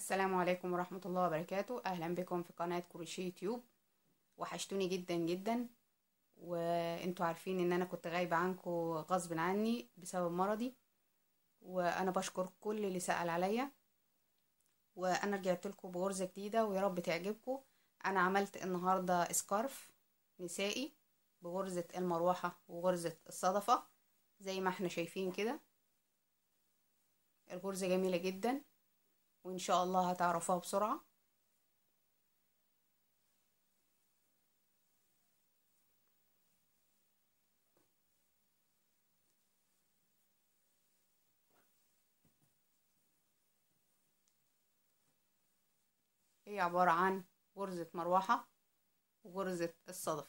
السلام عليكم ورحمة الله وبركاته أهلا بكم في قناة كروشيه تيوب وحشتوني جدا جدا وانتوا عارفين ان انا كنت غايبة عنكم غصب عني بسبب مرضي وانا بشكر كل اللي سأل عليا وانا رجعت لكم بغرزة جديدة ويا رب تعجبكم انا عملت النهاردة سكارف نسائي بغرزة المروحة وغرزة الصدفة زي ما احنا شايفين كده الغرزة جميلة جدا وإن شاء الله هتعرفوها بسرعة هي عبارة عن غرزة مروحة وغرزة الصدفة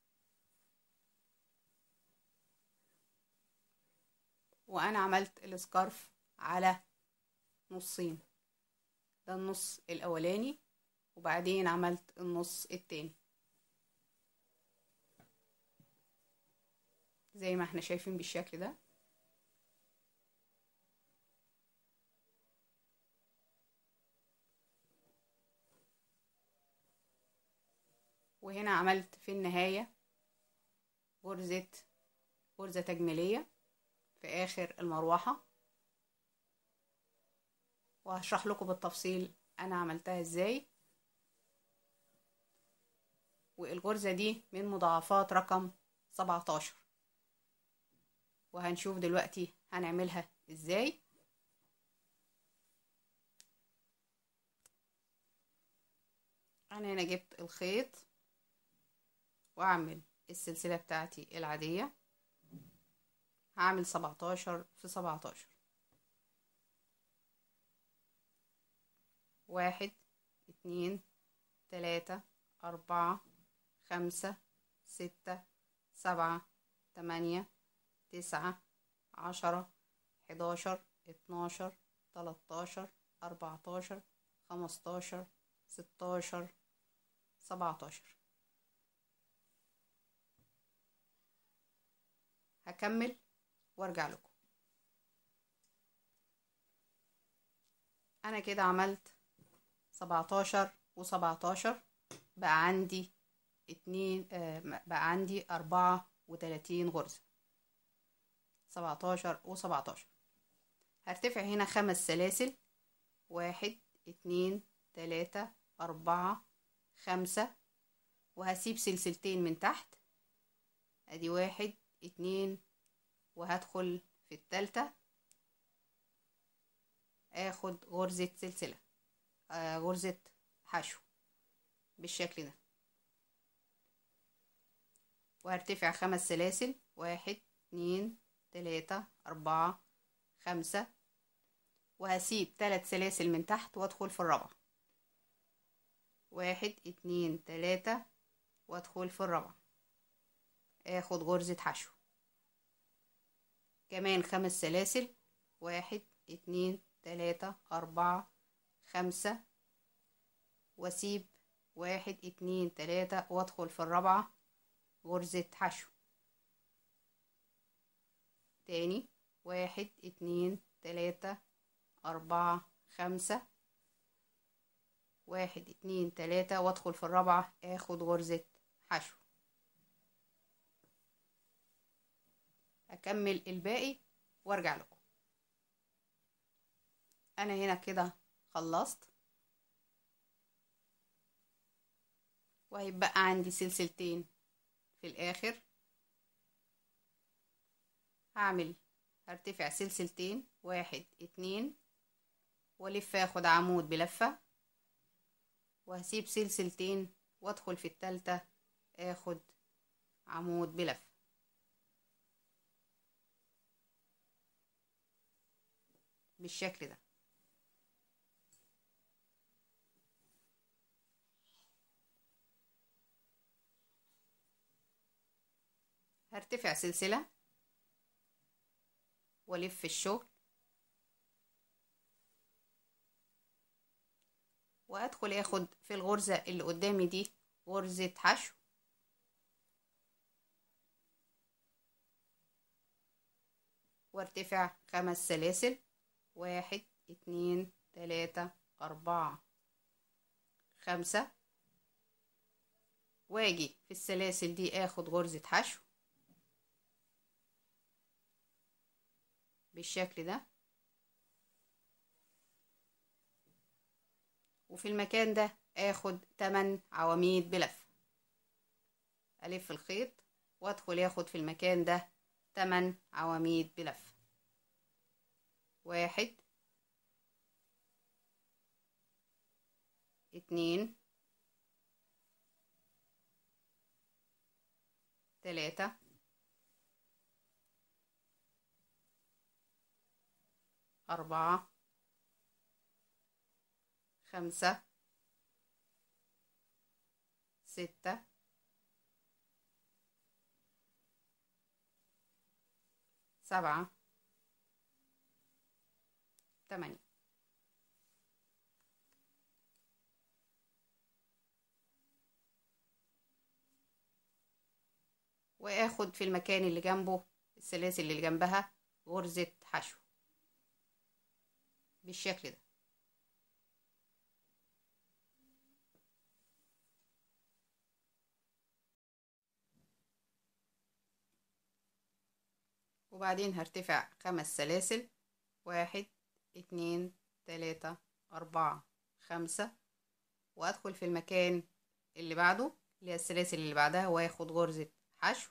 وأنا عملت السكارف على نصين ده النص الأولاني وبعدين عملت النص التاني زي ما احنا شايفين بالشكل ده وهنا عملت في النهاية غرزة غرزة تجميلية في آخر المروحة وهشرح لكم بالتفصيل انا عملتها ازاي والغرزة دي من مضاعفات رقم 17 وهنشوف دلوقتي هنعملها ازاي انا هنا جبت الخيط واعمل السلسلة بتاعتي العادية هعمل 17 في 17 واحد اتنين تلاتة أربعة خمسة ستة سبعة تمانية تسعة عشرة حداشر اتناشر تلاتاشر أربعتاشر خمستاشر ستاشر سبعتاشر هكمل وارجع لكم انا كده عملت سبعتاشر وسبعتاشر بقى عندي اتنين آه بقى عندي أربعة وتلاتين غرزة سبعتاشر وسبعتاشر هرتفع هنا خمس سلاسل واحد اتنين تلاتة أربعة خمسة وهسيب سلسلتين من تحت ادي واحد اتنين وهدخل في التالتة اخد غرزة سلسلة آه غرزة حشو بالشكل ده وهرتفع خمس سلاسل واحد اتنين تلاتة اربعة خمسة وهسيب تلات سلاسل من تحت وادخل في الرابعة واحد اتنين تلاتة وادخل في الرابعة اخد غرزة حشو كمان خمس سلاسل واحد اتنين تلاتة أربعة خمسة واسيب واحد اتنين تلاتة وادخل في الرابعة غرزة حشو تاني واحد اتنين تلاتة أربعة خمسة واحد اتنين تلاتة وادخل في الرابعة اخد غرزة حشو اكمل الباقي وارجع لكم انا هنا كده خلصت وهيبقى عندي سلسلتين في الاخر هعمل هرتفع سلسلتين واحد اتنين والف اخد عمود بلفة وهسيب سلسلتين وادخل في التالتة اخد عمود بلفة بالشكل ده هرتفع سلسلة والف الشغل وادخل اخد في الغرزة اللي قدامي دي غرزة حشو وارتفع خمس سلاسل واحد اتنين تلاتة أربعة خمسة واجي في السلاسل دي اخد غرزة حشو بالشكل ده وفي المكان ده اخد تمن عواميد بلف الف الخيط وادخل ياخد في المكان ده تمن عواميد بلف واحد اتنين تلاتة أربعة خمسة ستة سبعة تمانية واخد في المكان اللي جنبه السلاسل اللي جنبها غرزة حشو بالشكل ده وبعدين هرتفع خمس سلاسل واحد اتنين تلاتة أربعة خمسة وأدخل في المكان اللي بعده اللي هي السلاسل اللي بعدها وآخد غرزة حشو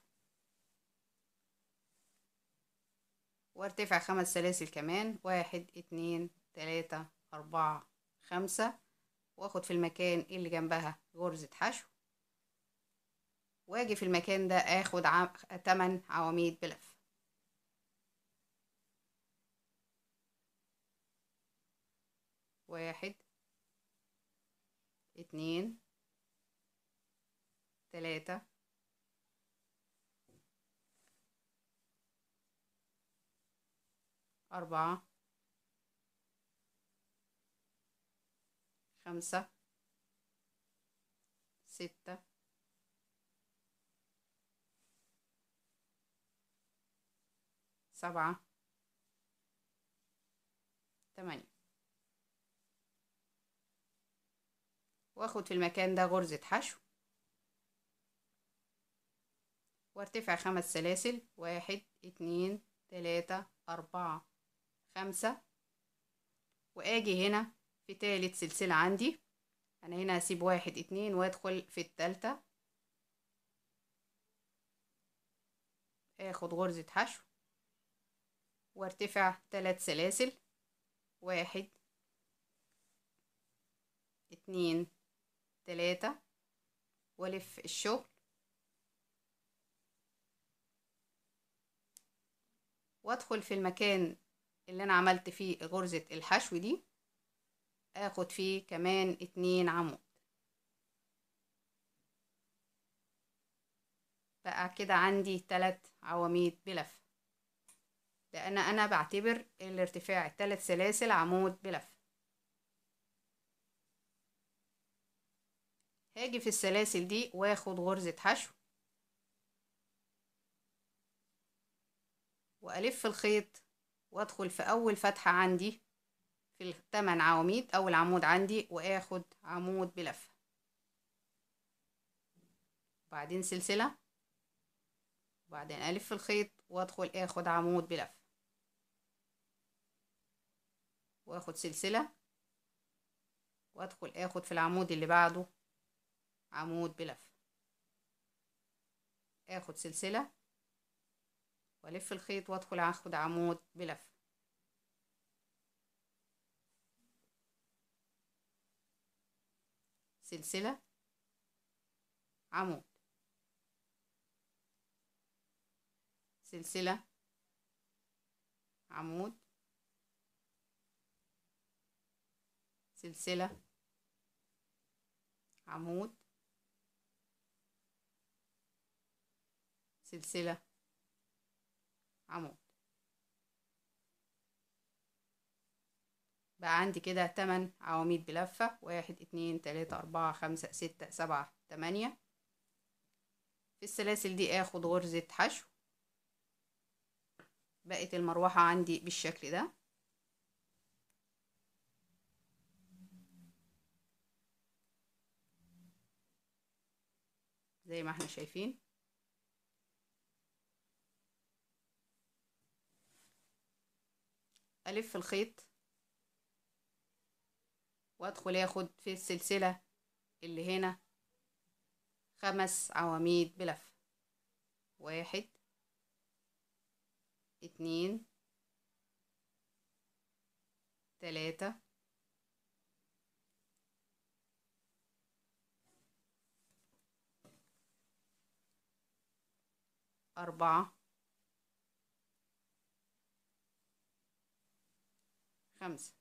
وارتفع خمس سلاسل كمان واحد اتنين تلاتة أربعة خمسة واخد في المكان اللي جنبها غرزة حشو واجي في المكان ده اخد عم... تمن عواميد بلف واحد اتنين تلاتة أربعة خمسة ستة سبعة تمانية واخد في المكان ده غرزة حشو وارتفع خمس سلاسل واحد اتنين تلاتة أربعة خمسة وآجي هنا في تالت سلسلة عندي أنا هنا هسيب واحد اتنين وأدخل في التالتة آخد غرزة حشو وارتفع تلات سلاسل واحد اتنين تلاتة والف الشغل وادخل في المكان اللي انا عملت فيه غرزة الحشو دي اخد فيه كمان اتنين عمود بقى كده عندي تلات عواميد بلف لان انا بعتبر الارتفاع التلات سلاسل عمود بلف هاجي في السلاسل دي واخد غرزة حشو والف الخيط وادخل في اول فتحة عندي في الثمان عواميد اول عمود عندي واخد عمود بلفة وبعدين سلسلة وبعدين الف الخيط وادخل اخد عمود بلفة واخد سلسلة وادخل اخد في العمود اللي بعده عمود بلفة اخد سلسلة والف الخيط وادخل اخد عمود بلفة سلسلة عمود سلسلة عمود سلسلة عمود سلسلة عمود بقى عندي كده تمن عواميد بلفة واحد اتنين تلاتة أربعة خمسة ستة سبعة تمانية في السلاسل دي اخد غرزة حشو بقت المروحة عندي بالشكل ده زي ما احنا شايفين الف الخيط وادخل اخد في السلسلة اللي هنا خمس عواميد بلف واحد اتنين تلاتة أربعة خمسة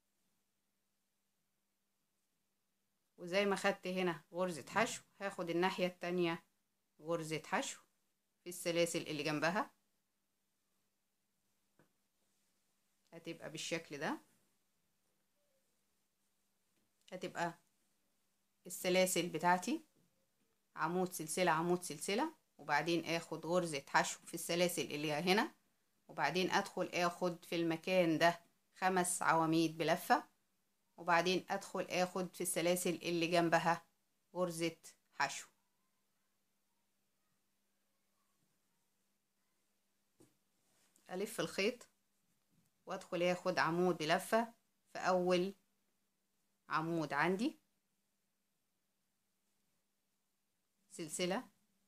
وزي ما خدت هنا غرزة حشو هاخد الناحية التانية غرزة حشو في السلاسل اللي جنبها هتبقى بالشكل ده هتبقى السلاسل بتاعتي عمود سلسلة عمود سلسلة وبعدين اخد غرزة حشو في السلاسل اللي هنا وبعدين ادخل اخد في المكان ده خمس عواميد بلفة وبعدين ادخل اخد في السلاسل اللي جنبها غرزة حشو الف الخيط وادخل اخد عمود بلفة في اول عمود عندي سلسلة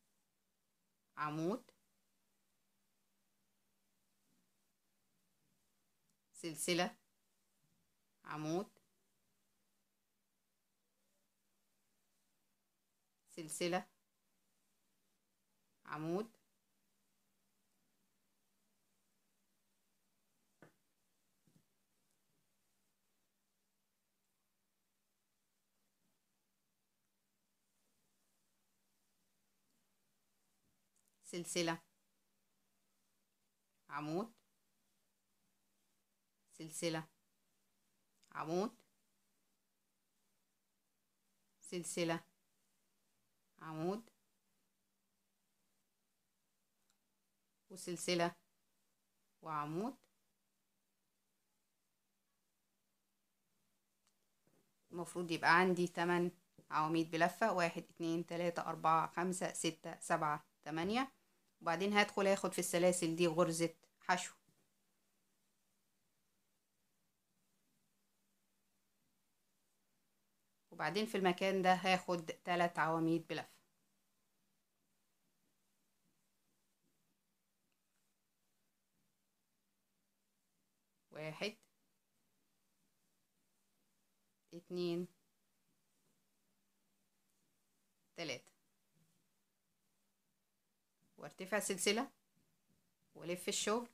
عمود سلسلة عمود سلسلة عمود سلسلة عمود سلسلة عمود سلسلة عمود وسلسلة وعمود المفروض يبقى عندي تمن عواميد بلفة واحد اتنين تلاتة أربعة خمسة ستة سبعة تمانية وبعدين هدخل اخد في السلاسل دي غرزة حشو وبعدين في المكان ده هاخد تلات عواميد بلفة واحد اتنين تلاتة وارتفع سلسلة والف الشغل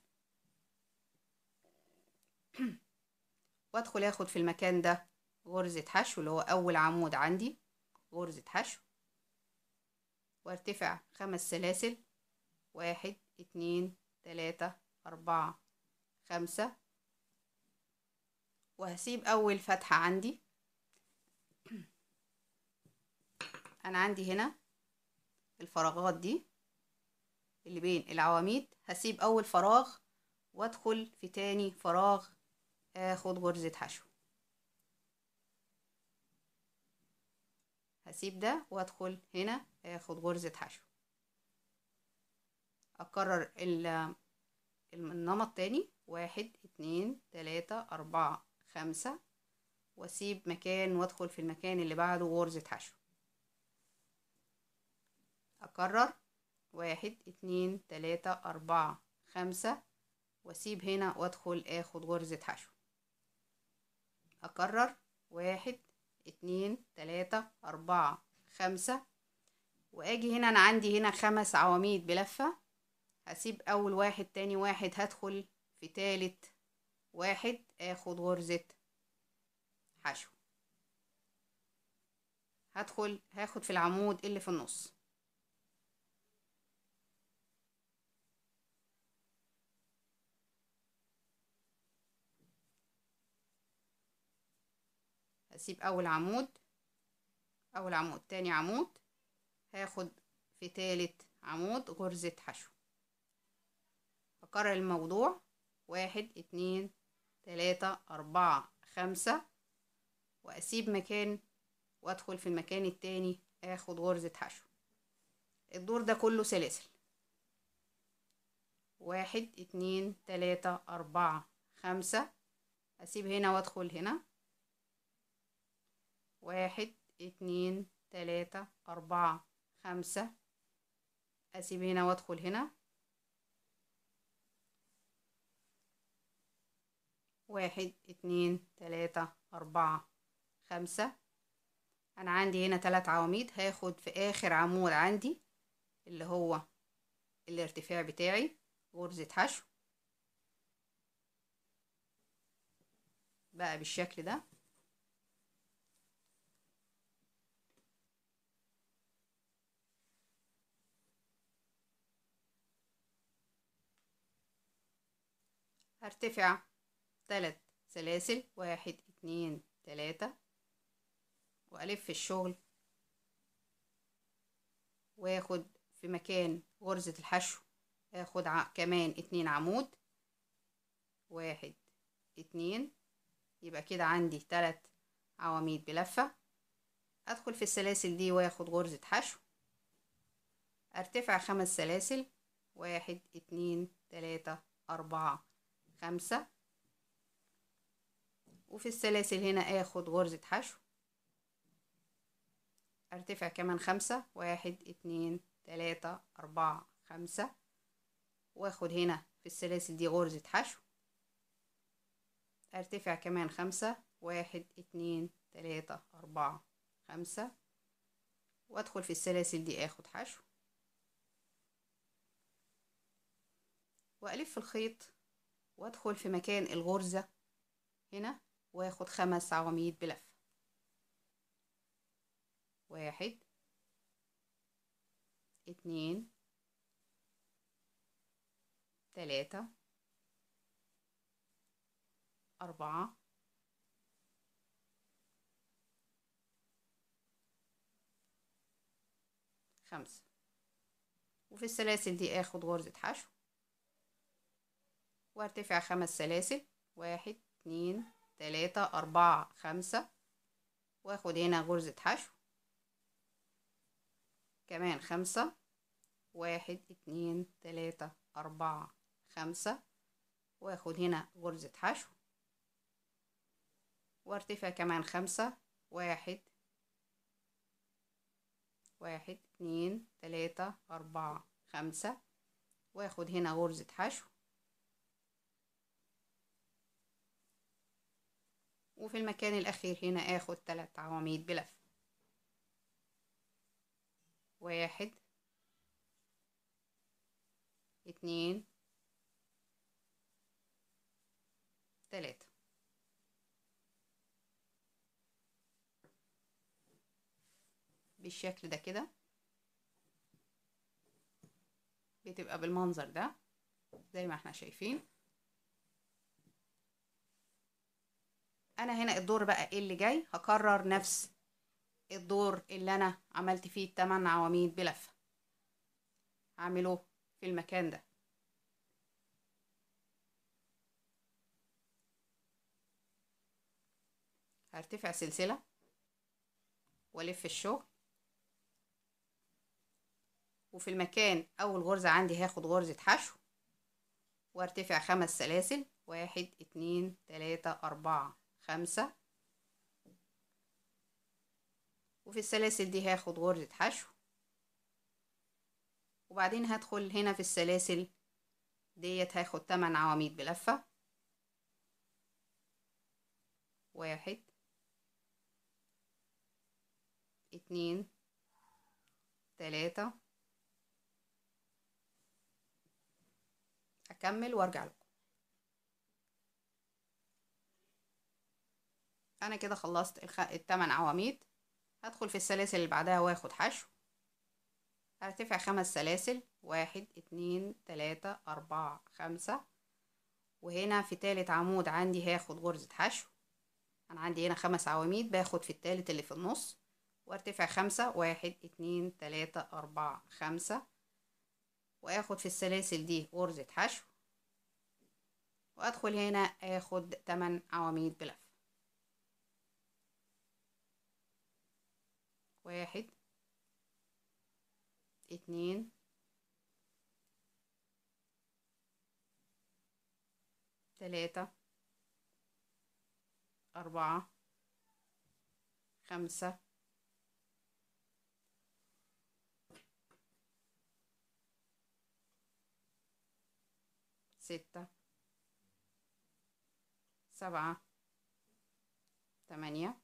وادخل اخد في المكان ده غرزة حشو اللي هو اول عمود عندي غرزة حشو وارتفع خمس سلاسل واحد اتنين تلاتة اربعة خمسة وهسيب اول فتحة عندي انا عندي هنا الفراغات دي اللي بين العواميد هسيب اول فراغ وادخل في تاني فراغ اخد غرزة حشو هسيب ده وادخل هنا اخد غرزة حشو اكرر النمط تاني واحد اتنين تلاتة اربعة خمسة واسيب مكان وادخل في المكان اللي بعده غرزة حشو اكرر واحد اتنين تلاتة أربعة خمسة واسيب هنا وادخل اخد غرزة حشو اكرر واحد اتنين تلاتة أربعة خمسة واجي هنا انا عندي هنا خمس عواميد بلفة هسيب اول واحد تاني واحد هدخل في تالت واحد اخد غرزة حشو هدخل هاخد في العمود اللي في النص هسيب اول عمود اول عمود تاني عمود هاخد في تالت عمود غرزة حشو اكرر الموضوع واحد اتنين تلاتة اربعة خمسة واسيب مكان وادخل في المكان التاني اخد غرزة حشو الدور ده كله سلاسل واحد اتنين تلاتة أربعة خمسة أسيب هنا وأدخل هنا واحد اتنين تلاتة أربعة خمسة أسيب هنا وأدخل هنا واحد اتنين تلاتة أربعة خمسة أنا عندي هنا تلات عواميد هاخد في آخر عمود عندي اللي هو الارتفاع بتاعي غرزة حشو بقى بالشكل ده هرتفع تلات سلاسل واحد اتنين تلاتة وألف الشغل واخد في مكان غرزة الحشو اخد ع... كمان اتنين عمود واحد اتنين يبقى كده عندي تلات عواميد بلفة ادخل في السلاسل دي واخد غرزة حشو ارتفع خمس سلاسل واحد اتنين تلاتة اربعة خمسة وفي السلاسل هنا اخد غرزة حشو ارتفع كمان خمسة واحد اتنين تلاتة اربعة خمسة واخد هنا في السلاسل دي غرزة حشو ارتفع كمان خمسة واحد اتنين تلاتة اربعة خمسة وادخل في السلاسل دي اخد حشو والف الخيط وادخل في مكان الغرزة هنا واخد خمس عواميد بلفة واحد اتنين تلاتة أربعة خمسة وفي السلاسل دي اخد غرزة حشو وارتفع خمس سلاسل واحد اتنين تلاتة أربعة خمسة واخد هنا غرزة حشو كمان خمسة واحد اتنين تلاتة أربعة خمسة واخد هنا غرزة حشو وارتفع كمان خمسة واحد واحد اتنين تلاتة أربعة خمسة واخد هنا غرزة حشو وفي المكان الأخير هنا اخد تلات عواميد بلف واحد اتنين تلاتة بالشكل ده كده بتبقى بالمنظر ده زي ما احنا شايفين انا هنا الدور بقى ايه اللي جاي هكرر نفس الدور اللي انا عملت فيه التمن عواميد بلفة هعمله في المكان ده هرتفع سلسلة والف الشغل وفي المكان اول غرزة عندي هاخد غرزة حشو وارتفع خمس سلاسل واحد اتنين تلاتة اربعة خمسة وفي السلاسل دي هاخد غرزة حشو وبعدين هدخل هنا في السلاسل ديت هاخد تمن عواميد بلفة واحد اتنين تلاتة هكمل وارجع لكم انا كده خلصت الخ... التمن عواميد هدخل في السلاسل اللي بعدها واخد حشو هرتفع خمس سلاسل واحد اتنين تلاتة اربعة خمسة وهنا في تالت عمود عندي هاخد غرزة حشو انا عندي هنا خمس عواميد باخد في التالت اللي في النص وارتفع خمسة واحد اتنين تلاتة اربعة خمسة واخد في السلاسل دي غرزة حشو وادخل هنا اخد تمن عواميد بلف واحد اتنين تلاتة أربعة خمسة ستة سبعة تمانية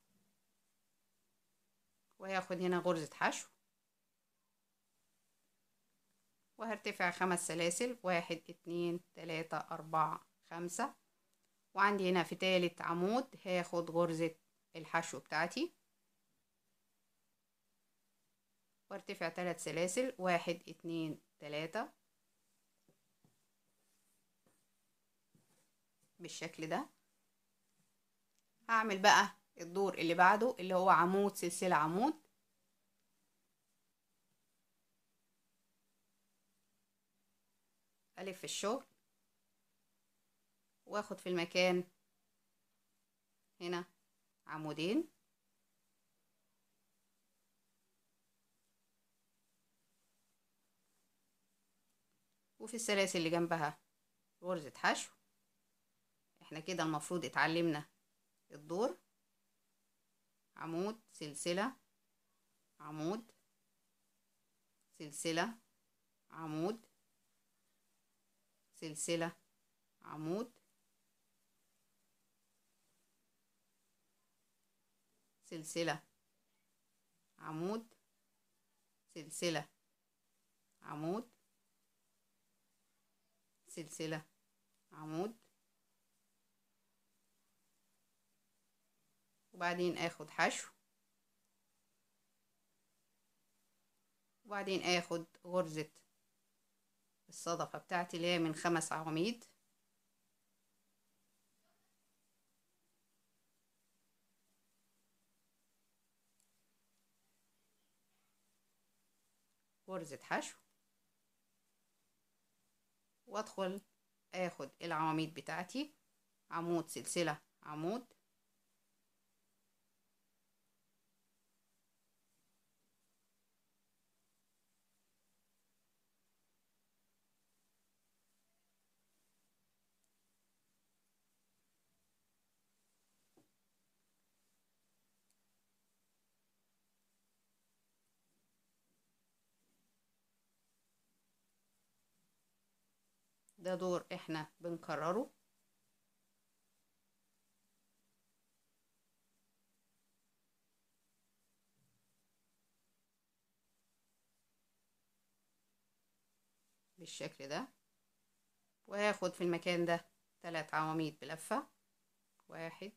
وهاخد هنا غرزة حشو وهرتفع خمس سلاسل واحد اتنين تلاتة أربعة خمسة وعندي هنا في تالت عمود هاخد غرزة الحشو بتاعتي وارتفع تلات سلاسل واحد اتنين تلاتة بالشكل ده هعمل بقى الدور اللي بعده اللي هو عمود سلسلة عمود ألف الشغل واخد في المكان هنا عمودين وفي السلاسل اللي جنبها غرزة حشو احنا كده المفروض اتعلمنا الدور عمود سلسلة عمود سلسلة عمود سلسلة عمود سلسلة عمود سلسلة عمود سلسلة عمود وبعدين اخد حشو وبعدين اخد غرزة الصدفة بتاعتي اللي هي من خمس عواميد غرزة حشو وادخل اخد العواميد بتاعتي عمود سلسلة عمود ده دور احنا بنكرره بالشكل ده وهاخد في المكان ده تلات عواميد بلفة واحد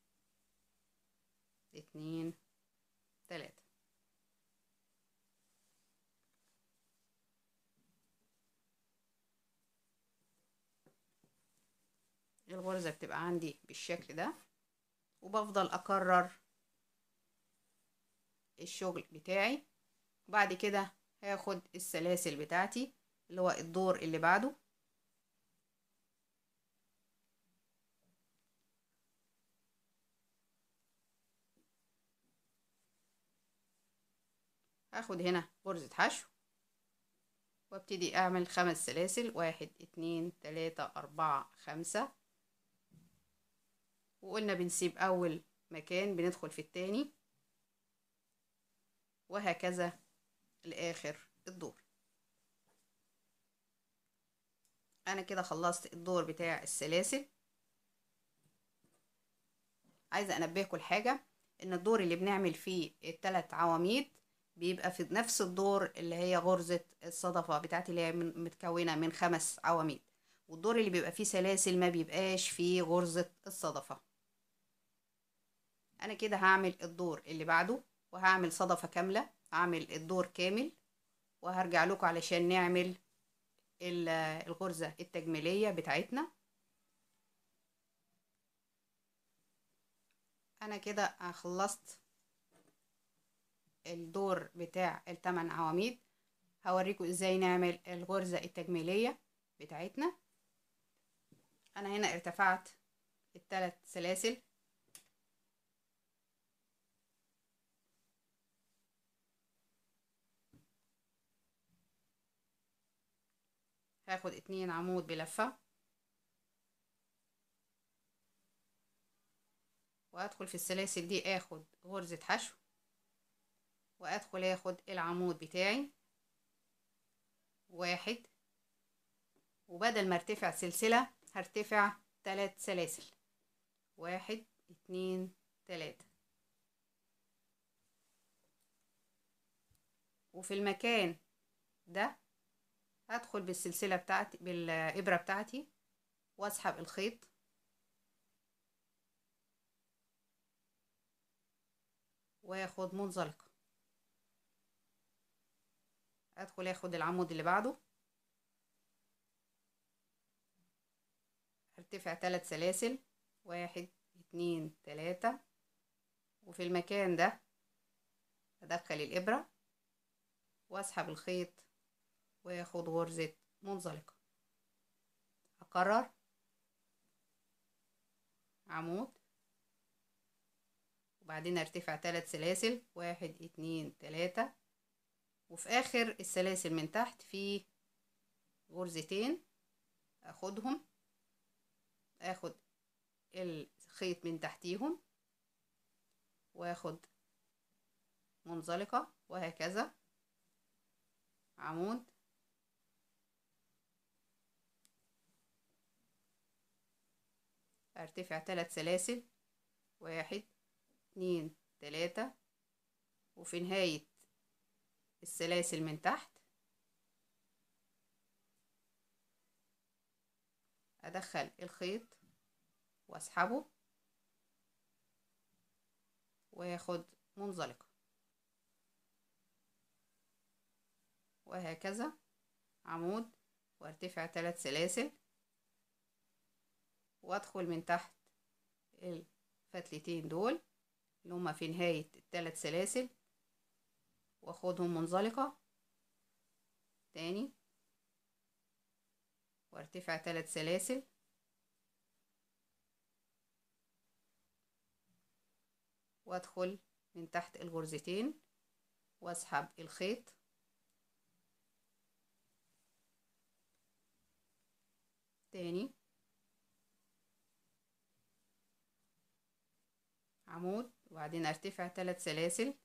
اتنين تلاتة الغرزة بتبقى عندي بالشكل ده وبفضل أكرر الشغل بتاعي وبعد كده هاخد السلاسل بتاعتي اللي هو الدور اللي بعده هاخد هنا غرزة حشو وابتدي اعمل خمس سلاسل واحد اتنين تلاتة اربعة خمسة وقلنا بنسيب اول مكان بندخل في التاني وهكذا لاخر الدور انا كده خلصت الدور بتاع السلاسل عايزه انبهكم لحاجه ان الدور اللي بنعمل فيه الثلاث عواميد بيبقى في نفس الدور اللي هي غرزة الصدفة بتاعتي اللي هي من متكونة من خمس عواميد والدور اللي بيبقى فيه سلاسل ما بيبقاش فيه غرزة الصدفة انا كده هعمل الدور اللي بعده وهعمل صدفة كاملة هعمل الدور كامل وهرجع لكم علشان نعمل الغرزة التجميلية بتاعتنا انا كده خلصت الدور بتاع التمن عواميد هوريكم ازاي نعمل الغرزة التجميلية بتاعتنا انا هنا ارتفعت الثلاث سلاسل هاخد اتنين عمود بلفة وادخل في السلاسل دي اخد غرزة حشو وادخل اخد العمود بتاعي واحد وبدل ما ارتفع سلسلة هرتفع تلات سلاسل واحد اتنين تلاتة وفي المكان ده هدخل بالسلسلة بتاعتي بالإبرة بتاعتي واسحب الخيط واخد منزلقة ادخل اخد العمود اللي بعده ارتفع ثلاث سلاسل واحد اتنين تلاتة وفي المكان ده ادخل الابرة واسحب الخيط واخد غرزة منزلقة اكرر عمود وبعدين ارتفع ثلاث سلاسل واحد اتنين تلاتة وفي اخر السلاسل من تحت في غرزتين اخدهم اخد الخيط من تحتيهم واخد منزلقة وهكذا عمود ارتفع ثلاث سلاسل واحد اتنين تلاتة وفي نهاية السلاسل من تحت ادخل الخيط واسحبه واخد منزلقة وهكذا عمود وارتفع ثلاث سلاسل وادخل من تحت الفتلتين دول اللي هما في نهاية الثلاث سلاسل واخدهم منزلقة تاني وارتفع ثلاث سلاسل وادخل من تحت الغرزتين واسحب الخيط تاني عمود وبعدين ارتفع ثلاث سلاسل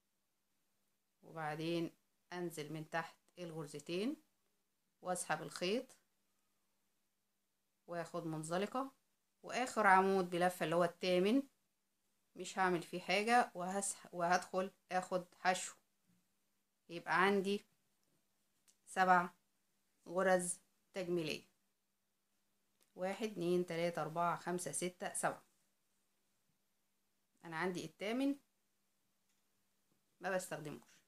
وبعدين انزل من تحت الغرزتين واسحب الخيط واخد منزلقة واخر عمود بلفة اللي هو التامن مش هعمل فيه حاجة وهسح وهدخل اخد حشو يبقى عندي سبع غرز تجميلية واحد اتنين تلاتة اربعة خمسة ستة سبعة انا عندي التامن ما بستخدموش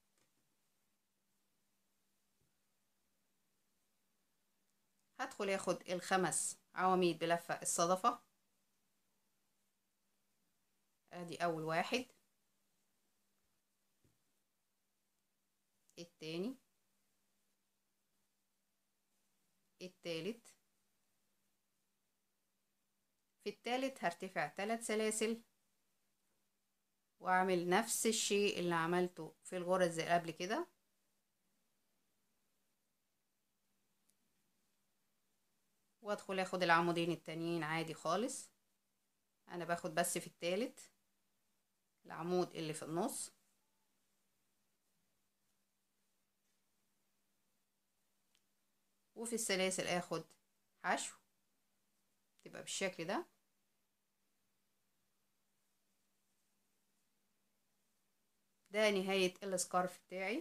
هدخل اخد الخمس عواميد بلفة الصدفة ادي اول واحد التاني التالت في التالت هرتفع ثلاث سلاسل واعمل نفس الشيء اللي عملته في الغرز قبل كده وادخل اخد العمودين التانيين عادي خالص انا باخد بس في التالت العمود اللي في النص وفي السلاسل اخد حشو تبقى بالشكل ده ده نهاية السكارف بتاعي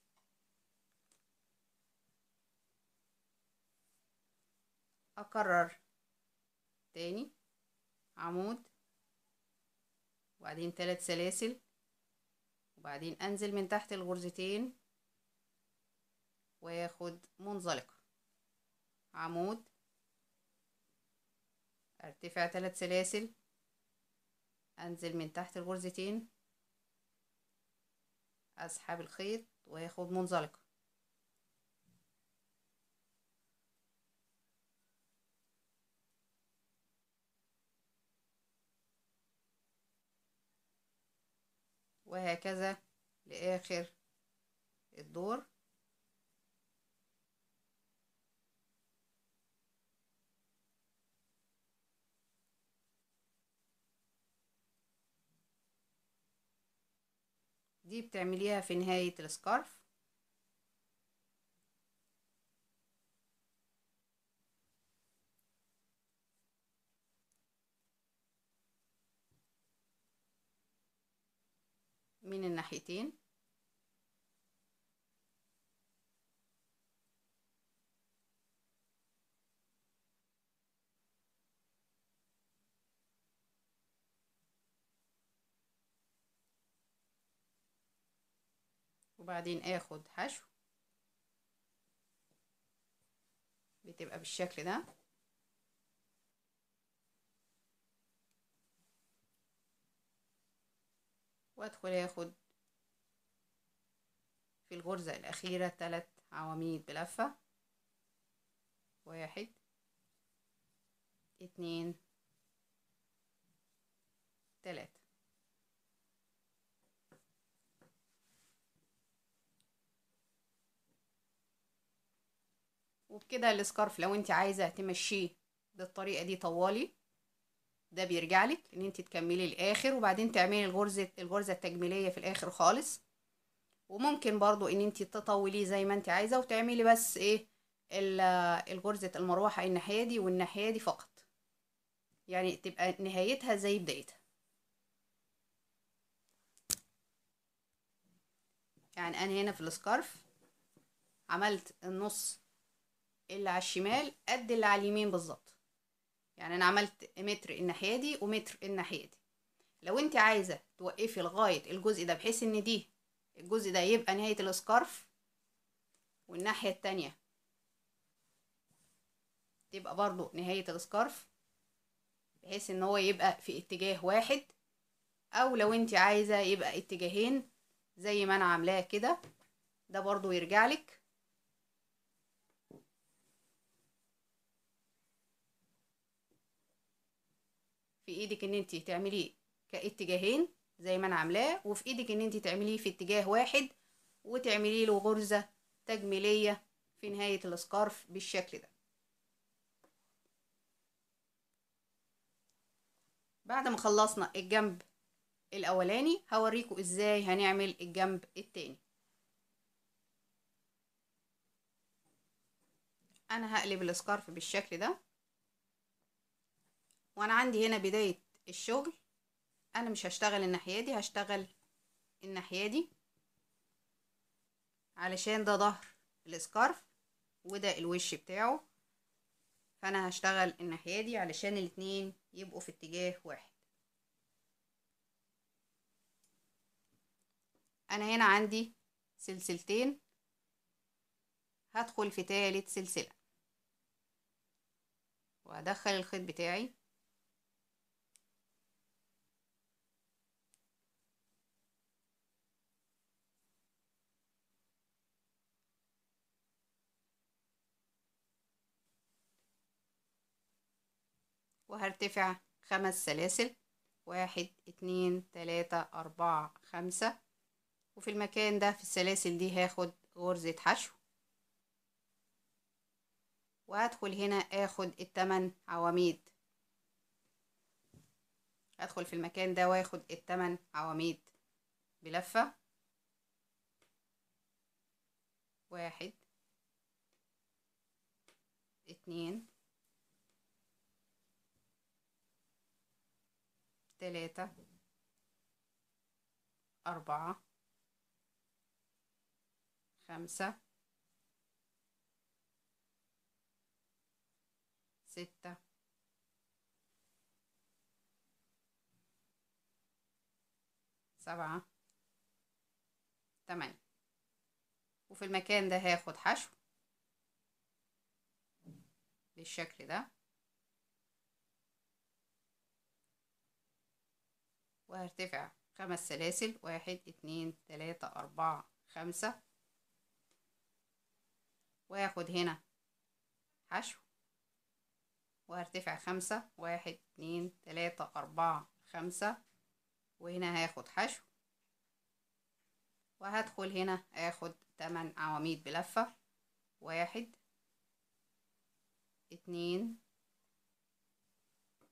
اكرر تاني عمود وبعدين ثلاث سلاسل وبعدين انزل من تحت الغرزتين واخد منزلقة عمود ارتفع ثلاث سلاسل انزل من تحت الغرزتين اسحب الخيط واخد منزلقة وهكذا لآخر الدور دي بتعمليها في نهاية السكارف من الناحيتين وبعدين اخد حشو بتبقى بالشكل ده وادخل اخد في الغرزة الأخيرة تلات عواميد بلفة واحد اتنين تلاتة وبكده السكارف لو انت عايزة تمشيه بالطريقة دي طوالي ده بيرجع لك ان انت تكملي الاخر وبعدين تعملي الغرزة الغرزة التجميلية في الاخر خالص وممكن برضو ان انت تطوليه زي ما انت عايزة وتعملي بس ايه الغرزة المروحة الناحية دي والناحية دي فقط يعني تبقى نهايتها زي بدايتها يعني انا هنا في السكارف عملت النص اللي على الشمال قد اللي على اليمين بالظبط يعني انا عملت متر الناحيه دي ومتر الناحيه دي لو انت عايزه توقفي لغايه الجزء ده بحيث ان دي الجزء ده يبقى نهايه السكارف والناحيه التانية تبقى برضو نهايه السكارف بحيث ان هو يبقى في اتجاه واحد او لو انت عايزه يبقى اتجاهين زي ما انا عاملاه كده ده برضو يرجع لك في ايدك ان انت تعمليه كاتجاهين زي ما انا عاملاه وفي ايدك ان انت تعمليه في اتجاه واحد وتعملي له غرزة تجميلية في نهاية السكارف بالشكل ده بعد ما خلصنا الجنب الاولاني هوريكم ازاي هنعمل الجنب التاني انا هقلب السكارف بالشكل ده وانا عندي هنا بداية الشغل انا مش هشتغل الناحية دي هشتغل الناحية دي علشان ده ظهر السكارف وده الوش بتاعه فانا هشتغل الناحية دي علشان الاتنين يبقوا في اتجاه واحد انا هنا عندي سلسلتين هدخل في تالت سلسلة وادخل الخيط بتاعي وهرتفع خمس سلاسل واحد اتنين تلاتة أربعة خمسة وفي المكان ده في السلاسل دي هاخد غرزة حشو وهدخل هنا اخد التمن عواميد ادخل في المكان ده واخد التمن عواميد بلفة واحد اتنين تلاتة أربعة خمسة ستة سبعة تمانية وفي المكان ده هاخد حشو بالشكل ده وهرتفع خمس سلاسل واحد اتنين تلاتة أربعة خمسة وهاخد هنا حشو وهرتفع خمسة واحد اتنين تلاتة أربعة خمسة وهنا هاخد حشو وهدخل هنا اخد تمن عواميد بلفة واحد اتنين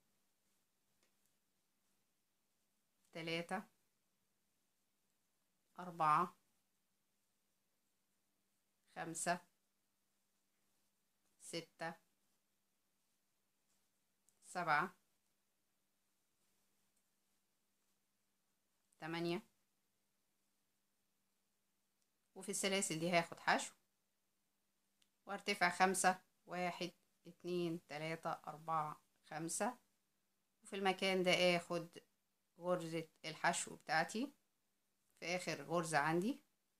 تلاتة أربعة خمسة ستة سبعة تمانية وفي السلاسل دي هاخد حشو وارتفع خمسة واحد اتنين تلاتة أربعة خمسة وفي المكان ده اخد غرزة الحشو بتاعتي في آخر غرزة عندي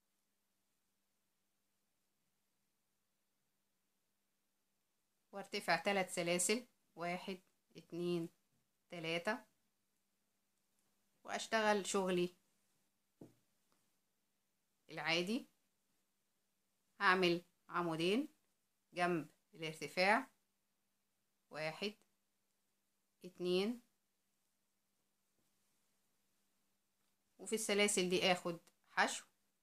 وارتفع تلات سلاسل واحد اتنين تلاتة واشتغل شغلي العادي هعمل عمودين جنب الارتفاع واحد اتنين وفي السلاسل دي اخد حشو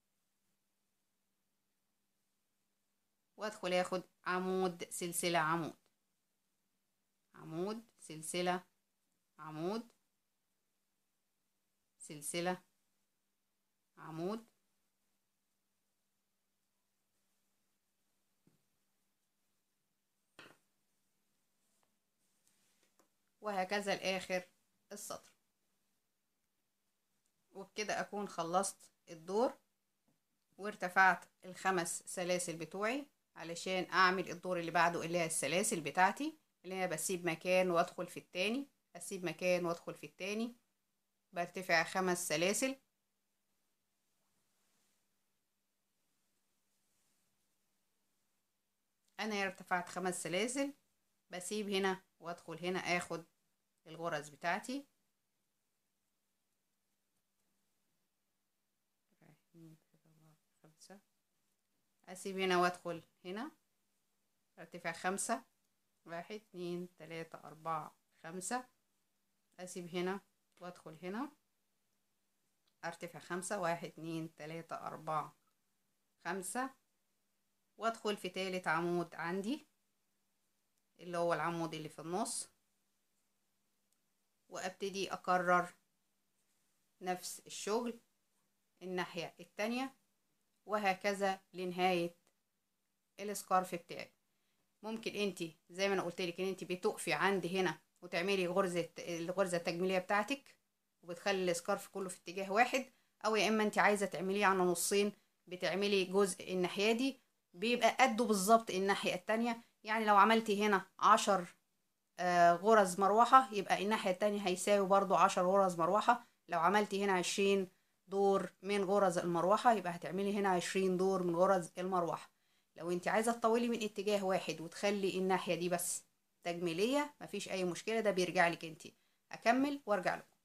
وادخل اخد عمود سلسلة عمود عمود سلسلة عمود سلسلة عمود وهكذا لآخر السطر وبكده أكون خلصت الدور وارتفعت الخمس سلاسل بتوعي علشان أعمل الدور اللي بعده اللي هي السلاسل بتاعتي اللي هي بسيب مكان وأدخل في التاني أسيب مكان وأدخل في التاني برتفع خمس سلاسل أنا ارتفعت خمس سلاسل بسيب هنا وأدخل هنا آخد الغرز بتاعتي خمسة أسيب هنا وأدخل هنا ارتفع خمسة واحد اتنين تلاتة أربعة خمسة أسيب هنا وأدخل هنا أرتفع خمسة واحد اتنين تلاتة أربعة خمسة وأدخل في تالت عمود عندي اللي هو العمود اللي في النص وابتدي اكرر نفس الشغل الناحية التانية وهكذا لنهاية السكارف بتاعي ممكن انت زي ما انا قلت لك ان انت بتقفي عند هنا وتعملي غرزة الغرزة التجميلية بتاعتك وبتخلي السكارف كله في اتجاه واحد او يا اما انت عايزة تعمليه على نصين بتعملي جزء الناحية دي بيبقى قده بالظبط الناحية التانية يعني لو عملتي هنا عشر آه غرز مروحة يبقى الناحية التانية هيساوي برضو عشر غرز مروحة لو عملتي هنا عشرين دور من غرز المروحة يبقى هتعملي هنا عشرين دور من غرز المروحة لو انت عايزة تطولي من اتجاه واحد وتخلي الناحية دي بس تجميلية مفيش اي مشكلة ده بيرجع لك انت هكمل وارجع لكم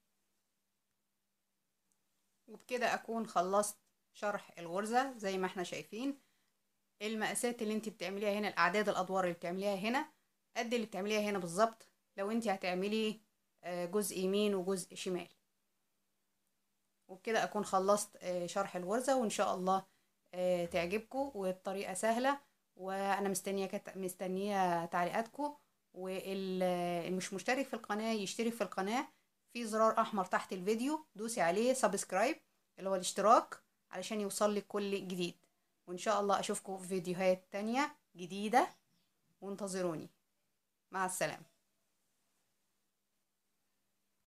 وبكده اكون خلصت شرح الغرزة زي ما احنا شايفين المقاسات اللي انت بتعمليها هنا الاعداد الادوار اللي بتعمليها هنا قد اللي بتعمليها هنا بالظبط لو انت هتعملي جزء يمين وجزء شمال وبكده اكون خلصت شرح الغرزة وان شاء الله تعجبكم والطريقة سهلة وانا مستنية مستنية تعليقاتكم واللي مش مشترك في القناة يشترك في القناة في زرار احمر تحت الفيديو دوسي عليه سبسكرايب اللي هو الاشتراك علشان يوصل لك كل جديد وان شاء الله اشوفكم في فيديوهات تانية جديدة وانتظروني مع السلامة